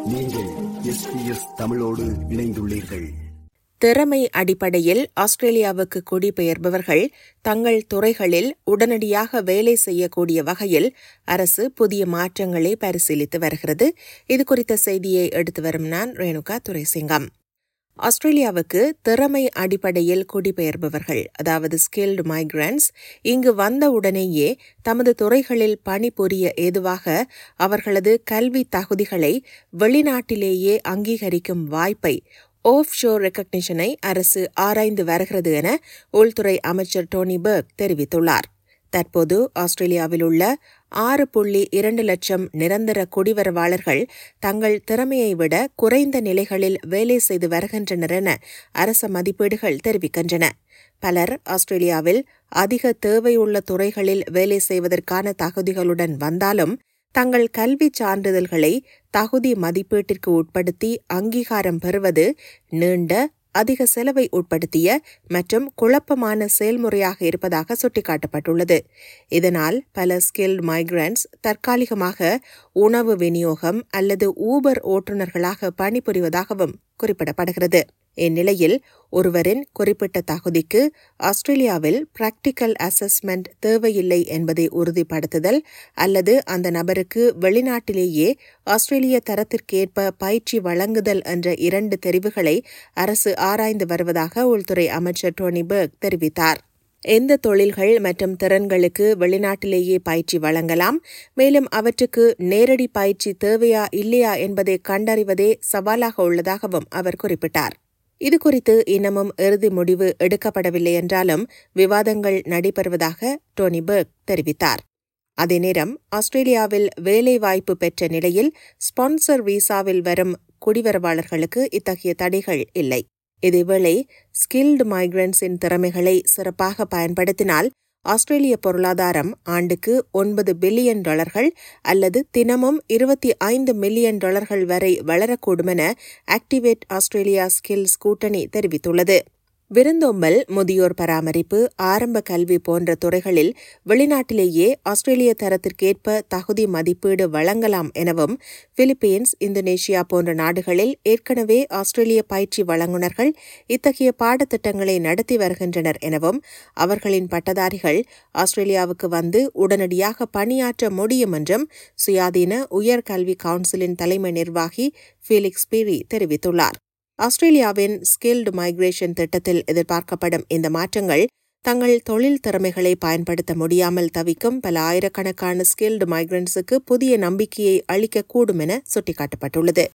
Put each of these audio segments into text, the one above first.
நீங்கள் எஸ்பிஎஸ் தமிழோடு இணைந்துள்ளீர்கள் திறமை அடிப்படையில் ஆஸ்திரேலியாவுக்கு குடிபெயர்பவர்கள் தங்கள் துறைகளில் உடனடியாக வேலை செய்யக்கூடிய வகையில் அரசு புதிய மாற்றங்களை பரிசீலித்து வருகிறது இது குறித்த செய்தியை எடுத்து வரும் நான் ரேணுகா துரைசிங்கம் ஆஸ்திரேலியாவுக்கு திறமை அடிப்படையில் குடிபெயர்பவர்கள் அதாவது ஸ்கில்டு மைக்ரன்ட்ஸ் இங்கு வந்தவுடனேயே தமது துறைகளில் பணிபுரிய ஏதுவாக அவர்களது கல்வி தகுதிகளை வெளிநாட்டிலேயே அங்கீகரிக்கும் வாய்ப்பை ஆஃப் ஷோர் ரெக்கக்னிஷனை அரசு ஆராய்ந்து வருகிறது என உள்துறை அமைச்சர் டோனி பர்க் தெரிவித்துள்ளார் தற்போது ஆஸ்திரேலியாவில் உள்ள ஆறு புள்ளி இரண்டு லட்சம் நிரந்தர குடிவரவாளர்கள் தங்கள் திறமையை விட குறைந்த நிலைகளில் வேலை செய்து வருகின்றனர் என அரச மதிப்பீடுகள் தெரிவிக்கின்றன பலர் ஆஸ்திரேலியாவில் அதிக தேவையுள்ள துறைகளில் வேலை செய்வதற்கான தகுதிகளுடன் வந்தாலும் தங்கள் கல்விச் சான்றிதழ்களை தகுதி மதிப்பீட்டிற்கு உட்படுத்தி அங்கீகாரம் பெறுவது நீண்ட அதிக செலவை உட்படுத்திய மற்றும் குழப்பமான செயல்முறையாக இருப்பதாக சுட்டிக்காட்டப்பட்டுள்ளது இதனால் பல ஸ்கில்ட் மைக்ரன்ட்ஸ் தற்காலிகமாக உணவு விநியோகம் அல்லது ஊபர் ஓட்டுநர்களாக பணிபுரிவதாகவும் குறிப்பிடப்படுகிறது இந்நிலையில் ஒருவரின் குறிப்பிட்ட தகுதிக்கு ஆஸ்திரேலியாவில் பிராக்டிக்கல் அசஸ்மெண்ட் தேவையில்லை என்பதை உறுதிப்படுத்துதல் அல்லது அந்த நபருக்கு வெளிநாட்டிலேயே ஆஸ்திரேலிய தரத்திற்கேற்ப பயிற்சி வழங்குதல் என்ற இரண்டு தெரிவுகளை அரசு ஆராய்ந்து வருவதாக உள்துறை அமைச்சர் டோனி பர்க் தெரிவித்தார் எந்த தொழில்கள் மற்றும் திறன்களுக்கு வெளிநாட்டிலேயே பயிற்சி வழங்கலாம் மேலும் அவற்றுக்கு நேரடி பயிற்சி தேவையா இல்லையா என்பதை கண்டறிவதே சவாலாக உள்ளதாகவும் அவர் குறிப்பிட்டார் இதுகுறித்து இன்னமும் இறுதி முடிவு எடுக்கப்படவில்லை என்றாலும் விவாதங்கள் நடைபெறுவதாக டோனி பர்க் தெரிவித்தார் அதே நேரம் ஆஸ்திரேலியாவில் வேலைவாய்ப்பு பெற்ற நிலையில் ஸ்பான்சர் விசாவில் வரும் குடிவரவாளர்களுக்கு இத்தகைய தடைகள் இல்லை இதேவேளை ஸ்கில்டு மைக்ரன்ஸின் திறமைகளை சிறப்பாக பயன்படுத்தினால் ஆஸ்திரேலிய பொருளாதாரம் ஆண்டுக்கு ஒன்பது பில்லியன் டாலர்கள் அல்லது தினமும் இருபத்தி ஐந்து மில்லியன் டாலர்கள் வரை வளரக்கூடுமென ஆக்டிவேட் ஆஸ்திரேலியா ஸ்கில்ஸ் கூட்டணி தெரிவித்துள்ளது விருந்தோம்பல் முதியோர் பராமரிப்பு ஆரம்ப கல்வி போன்ற துறைகளில் வெளிநாட்டிலேயே ஆஸ்திரேலிய தரத்திற்கேற்ப தகுதி மதிப்பீடு வழங்கலாம் எனவும் பிலிப்பீன்ஸ் இந்தோனேஷியா போன்ற நாடுகளில் ஏற்கனவே ஆஸ்திரேலிய பயிற்சி வழங்குநர்கள் இத்தகைய பாடத்திட்டங்களை நடத்தி வருகின்றனர் எனவும் அவர்களின் பட்டதாரிகள் ஆஸ்திரேலியாவுக்கு வந்து உடனடியாக பணியாற்ற முடியும் என்றும் சுயாதீன உயர்கல்வி கவுன்சிலின் தலைமை நிர்வாகி ஃபீலிக்ஸ் பீரி தெரிவித்துள்ளார் ஆஸ்திரேலியாவின் ஸ்கில்டு மைக்ரேஷன் திட்டத்தில் எதிர்பார்க்கப்படும் இந்த மாற்றங்கள் தங்கள் தொழில் திறமைகளை பயன்படுத்த முடியாமல் தவிக்கும் பல ஆயிரக்கணக்கான ஸ்கில்டு மைக்ரன்ட்ஸுக்கு புதிய நம்பிக்கையை அளிக்கக்கூடும் என சுட்டிக்காட்டப்பட்டுள்ளது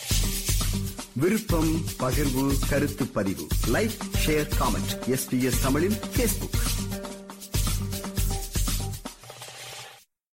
விருப்பம் பகிர்வு கருத்து பதிவு லைக் ஷேர் காமெண்ட் எஸ்பிஎஸ் தமிழின் பேஸ்புக்